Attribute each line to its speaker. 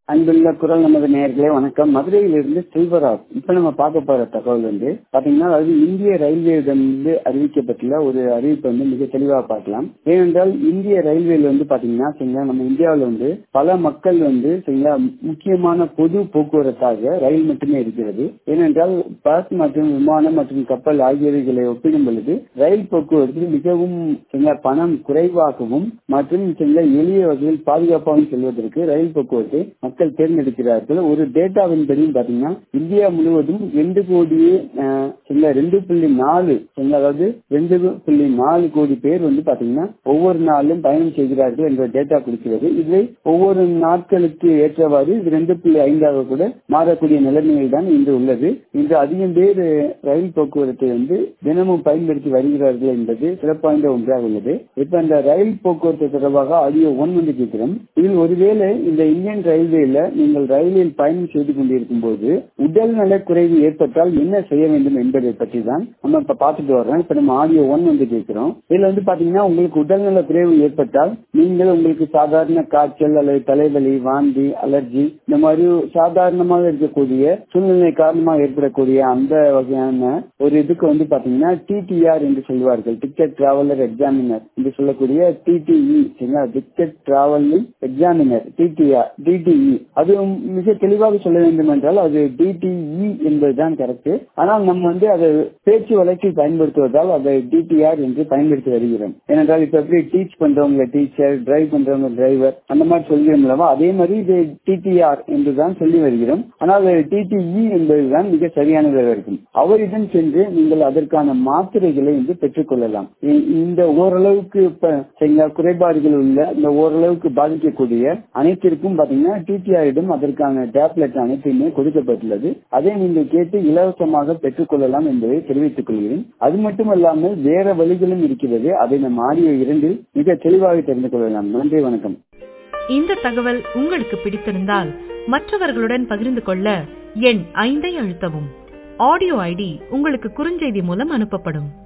Speaker 1: அன்புள்ள குரல் நமது நேயர்களே வணக்கம் மதுரையிலிருந்து செல்வராஜ் இப்ப நம்ம பார்க்க போற தகவல் வந்து பாத்தீங்கன்னா அதாவது இந்திய ரயில்வேயிடம் வந்து அறிவிக்கப்பட்டுள்ள ஒரு அறிவிப்பை வந்து மிக தெளிவாக பார்க்கலாம் ஏனென்றால் இந்திய ரயில்வேல வந்து பாத்தீங்கன்னா சரிங்களா நம்ம இந்தியாவில் வந்து பல மக்கள் வந்து சரிங்களா முக்கியமான பொது போக்குவரத்தாக ரயில் மட்டுமே இருக்கிறது ஏனென்றால் பஸ் மற்றும் விமானம் மற்றும் கப்பல் ஆகியவைகளை ஒப்பிடும் பொழுது ரயில் போக்குவரத்து மிகவும் சரிங்களா பணம் குறைவாகவும் மற்றும் சரிங்களா எளிய வகையில் பாதுகாப்பாகவும் செல்வதற்கு ரயில் போக்குவரத்தை மக்கள் தேர்ந்தெடுக்கிறார்கள் ஒரு டேட்டாவின் படி பாத்தீங்கன்னா இந்தியா முழுவதும் ரெண்டு கோடியே சரிங்களா ரெண்டு புள்ளி நாலு சரிங்களா அதாவது ரெண்டு புள்ளி நாலு கோடி பேர் வந்து பாத்தீங்கன்னா ஒவ்வொரு நாளும் பயணம் செய்கிறார்கள் என்ற டேட்டா கொடுக்கிறது இதை ஒவ்வொரு நாட்களுக்கு ஏற்றவாறு இது ரெண்டு புள்ளி ஐந்தாக கூட மாறக்கூடிய நிலைமையில் தான் இன்று உள்ளது இன்று அதிகம் பேர் ரயில் போக்குவரத்தை வந்து தினமும் பயன்படுத்தி வருகிறார்கள் என்பது சிறப்பாய்ந்த ஒன்றாக உள்ளது இப்ப இந்த ரயில் போக்குவரத்து தொடர்பாக ஆடியோ ஒன் வந்து கேட்கிறோம் இதில் ஒருவேளை இந்த இந்தியன் ரயில்வேல நீங்கள் ரயிலில் பயணம் செய்து கொண்டிருக்கும் போது உடல் நல குறைவு ஏற்பட்டால் என்ன செய்ய வேண்டும் என்பதை பற்றி தான் நம்ம இப்ப பார்த்துட்டு வர்றோம் இப்ப நம்ம ஆடியோ ஒன் வந்து கேட்கிறோம் இதுல வந்து பாத்தீங்கன்னா உங்களுக்கு உடல்நல குறைவு ஏற்பட்டால் நீங்கள் உங்களுக்கு சாதாரண காய்ச்சல் அல்லது தலைவலி வாந்தி அலர்ஜி இந்த மாதிரி சாதாரணமாக இருக்கக்கூடிய சூழ்நிலை காரணமாக ஏற்படக்கூடிய அந்த வகையான ஒரு இதுக்கு வந்து பாத்தீங்கன்னா டிடிஆர் என்று சொல்வார்கள் டிக்கெட் டிராவலர் எக்ஸாமினர் என்று சொல்லக்கூடிய டிடிஇ சரிங்களா ticket travelling examiner TTR TTE அது மிக தெளிவாக சொல்ல வேண்டும் என்றால் அது டிடிஇ என்பதுதான் கரெக்ட் ஆனால் நம்ம வந்து அதை பேச்சு வழக்கில் பயன்படுத்துவதால் அதை டிடிஆர் என்று பயன்படுத்தி வருகிறோம் ஏனென்றால் இப்ப எப்படி டீச் பண்றவங்க டீச்சர் டிரைவ் பண்றவங்க டிரைவர் அந்த மாதிரி சொல்கிறோம் அல்லவா அதே மாதிரி இது டிடிஆர் என்று தான் சொல்லி வருகிறோம் ஆனால் டிடிஇ என்பதுதான் மிக சரியானதாக இருக்கும் அவரிடம் சென்று நீங்கள் அதற்கான மாத்திரைகளை வந்து பெற்றுக்கொள்ளலாம் இந்த ஓரளவுக்கு இப்ப சரிங்களா குறைபாடுகள் உள்ள இந்த ஓரளவுக்கு பாதிக்கக்கூடிய அனைத்திற்கும் பாத்தீங்கன்னா டிடிஆரிடம் அதற்கான டேப்லெட் அனைத்துமே கொடுக்கப்பட்டுள்ளது அதை நீங்கள் கேட்டு இலவசமாக பெற்றுக்கொள்ளலாம் என்பதை தெரிவித்துக் கொள்கிறேன் அது மட்டுமல்லாமல் வேற வழிகளும் இருக்கிறது அதை நம் ஆடியோ இரண்டில் மிக தெளிவாக தெரிந்து கொள்ளலாம் நன்றி வணக்கம்
Speaker 2: இந்த தகவல் உங்களுக்கு பிடித்திருந்தால் மற்றவர்களுடன் பகிர்ந்து கொள்ள எண் ஐந்தை அழுத்தவும் ஆடியோ ஐடி உங்களுக்கு குறுஞ்செய்தி மூலம் அனுப்பப்படும்